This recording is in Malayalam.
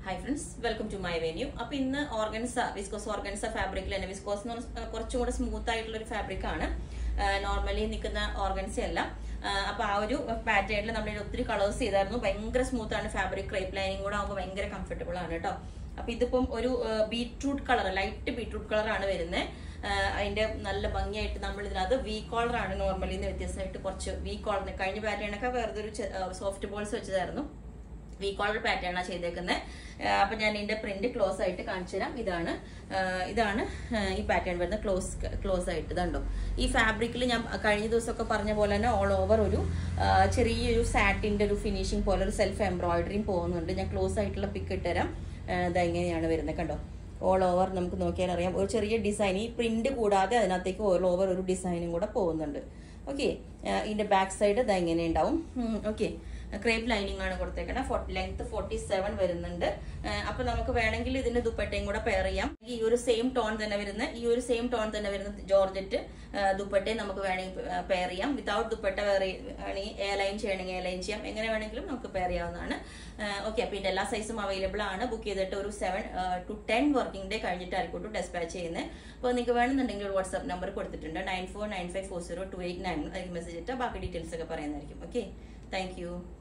hi friends welcome to my venue അപ്പൊ ഇന്ന് ഓർഗൻസ വിസ്കോസ് ഓർഗൻസ ഫാബ്രിക്കിൽ തന്നെ വിസ്കോസ് എന്ന് പറഞ്ഞാൽ കുറച്ചും കൂടെ സ്മൂത്ത് ആയിട്ടുള്ള ഒരു ഫാബ്രിക് ആണ് നോർമലി നിൽക്കുന്ന ഓർഗൻസ അല്ല ആ, അപ്പൊ ആ ഒരു പാറ്റേണിൽ നമ്മൾ ഒത്തിരി കളേഴ്സ് ചെയ്തായിരുന്നു ഭയങ്കര സ്മൂത്ത് ആണ് ഫാബ്രിക് ക്രേപ്പ് ലൈനിങ് കൂടെ ആകുമ്പോൾ ഭയങ്കര കംഫർട്ടബിൾ ആണ് കേട്ടോ അപ്പൊ ഇതിപ്പം ഒരു beetroot colour light beetroot colour ആണ് വരുന്നത് അതിന്റെ നല്ല ഭംഗിയായിട്ട് നമ്മൾ ഇതിനകത്ത് വി കോളർ ആണ് നോർമലി വ്യത്യസ്തമായിട്ട് കുറച്ച് വി കോളർ കഴിഞ്ഞ പാറ്റേൺ ഒക്കെ വേറെ ഒരു സോഫ്റ്റ് ബോൾസ് വെച്ചതായിരുന്നു വി കോളർ പാറ്റേൺ ആണ് ചെയ്തേക്കുന്നത് അപ്പൊ ഞാൻ ഇതിന്റെ പ്രിന്റ് ക്ലോസ് ആയിട്ട് കാണിച്ചു തരാം ഇതാണ് ആ, ഇതാണ് ആ, ഈ പാറ്റേൺ വരുന്നത് ക്ലോസ് ക്ലോസ് ആയിട്ട് ഇതുണ്ടോ ഈ ഫാബ്രിക്കിൽ ഞാൻ കഴിഞ്ഞ ദിവസമൊക്കെ പറഞ്ഞ പോലെ തന്നെ ഓൾ ഓവർ ഒരു ആ, ചെറിയൊരു സാറ്റിന്റെ ഒരു ഫിനിഷിംഗ് പോലെ ഒരു സെൽഫ് എംബ്രോയിഡറിയും പോകുന്നുണ്ട് ഞാൻ ക്ലോസ് ആയിട്ടുള്ള പിക്ക് ഇട്ടുതരാം ആ, ഇതാ ഇങ്ങനെയാണ് വരുന്നത് കണ്ടോ ഓൾ ഓവർ നമുക്ക് നോക്കിയാൽ അറിയാം ഒരു ചെറിയ ഡിസൈൻ ഈ പ്രിന്റ് കൂടാതെ അതിനകത്തേക്ക് ഓൾ ഓവർ ഒരു ഡിസൈനും കൂടെ പോകുന്നുണ്ട് ഓക്കെ ഇതിന്റെ ബാക്ക് സൈഡ് ഇതാ ഇങ്ങനെ ഉണ്ടാവും ഓക്കെ ക്രേപ്പ് ലൈനിങ് ആണ് കൊടുത്തേക്കുന്നത് ലെങ്ത് ഫോർട്ടി സെവൻ വരുന്നുണ്ട് ആ, അപ്പൊ നമുക്ക് വേണമെങ്കിൽ ഇതിന്റെ ദുപ്പട്ടയും കൂടെ പെയർ ചെയ്യാം ഈ ഒരു സെയിം ടോൺ തന്നെ വരുന്ന ഈ ഒരു സെയിം ടോൺ തന്നെ വരുന്ന ജോർജറ്റ് ആ, ദുപ്പട്ടയും നമുക്ക് വേണമെങ്കിൽ പെയർ ചെയ്യാം വിതൗട്ട് ദുപ്പട്ട വേറെ വേണമെങ്കിൽ എ ലൈൻ ചെയ്യണമെങ്കിൽ എ ലൈൻ ചെയ്യാം എങ്ങനെ വേണമെങ്കിലും നമുക്ക് പെയർ ചെയ്യാവുന്നതാണ് ഓക്കെ അപ്പൊ ഇതിന്റെ എല്ലാ സൈസും അവൈലബിൾ ആണ് ബുക്ക് ചെയ്തിട്ട് ഒരു seven to ten working day കഴിഞ്ഞിട്ട് ആയിക്കോട്ടും ഡെസ്പാച്ച് ചെയ്യുന്നത് അപ്പോൾ നിങ്ങൾക്ക് വേണമെന്നുണ്ടെങ്കിൽ ഒരു വാട്സ്ആപ്പ് നമ്പർ കൊടുത്തിട്ടുണ്ട് nine four nine five four zero two eight nine അതിൽ മെസ്സേജ് ഇട്ടാൽ ബാക്കി ഡീറ്റെയിൽസ് ഒക്കെ പറയുന്നതായിരിക്കും ഓക്കെ താങ്ക് യു